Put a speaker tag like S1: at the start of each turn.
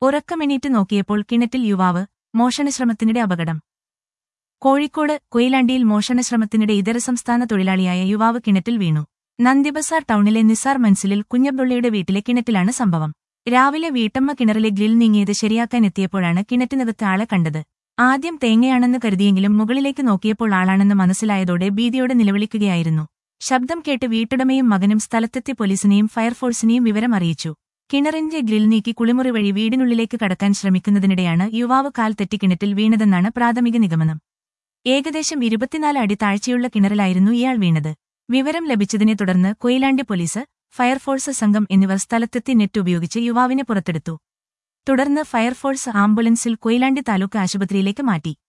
S1: ഉറക്കമെണീറ്റ് നോക്കിയപ്പോൾ കിണറ്റിൽ യുവാവ് മോഷണശ്രമത്തിനിടെ അപകടം കോഴിക്കോട് കൊയിലാണ്ടിയിൽ മോഷണശ്രമത്തിനിടെ ഇതര സംസ്ഥാന തൊഴിലാളിയായ യുവാവ് കിണറ്റിൽ വീണു നന്ദിബസാർ ടൗണിലെ നിസാർ മൻസിലിൽ കുഞ്ഞബ്ദുള്ളയുടെ വീട്ടിലെ കിണറ്റിലാണ് സംഭവം രാവിലെ വീട്ടമ്മ കിണറിലെ ഗ്രിൽ നീങ്ങിയത് ശരിയാക്കാൻ എത്തിയപ്പോഴാണ് കിണറ്റിനകത്ത് ആളെ കണ്ടത് ആദ്യം തേങ്ങയാണെന്ന് കരുതിയെങ്കിലും മുകളിലേക്ക് നോക്കിയപ്പോൾ ആളാണെന്ന് മനസ്സിലായതോടെ ഭീതിയോടെ നിലവിളിക്കുകയായിരുന്നു ശബ്ദം കേട്ട് വീട്ടുടമയും മകനും സ്ഥലത്തെത്തി പോലീസിനെയും ഫയർഫോഴ്സിനെയും വിവരം അറിയിച്ചു കിണറിന്റെ ഗ്രിൽ നീക്കി കുളിമുറി വഴി വീടിനുള്ളിലേക്ക് കടക്കാൻ ശ്രമിക്കുന്നതിനിടെയാണ് യുവാവ് കാൽ തെറ്റി കിണറ്റിൽ വീണതെന്നാണ് പ്രാഥമിക നിഗമനം ഏകദേശം ഇരുപത്തിനാല് അടി താഴ്ചയുള്ള കിണറിലായിരുന്നു ഇയാൾ വീണത് വിവരം ലഭിച്ചതിനെ തുടർന്ന് കൊയിലാണ്ടി പോലീസ് ഫയർഫോഴ്സ് സംഘം എന്നിവർ സ്ഥലത്തെത്തി നെറ്റ് ഉപയോഗിച്ച് യുവാവിനെ പുറത്തെടുത്തു തുടർന്ന് ഫയർഫോഴ്സ് ആംബുലൻസിൽ കൊയിലാണ്ടി താലൂക്ക് ആശുപത്രിയിലേക്ക് മാറ്റി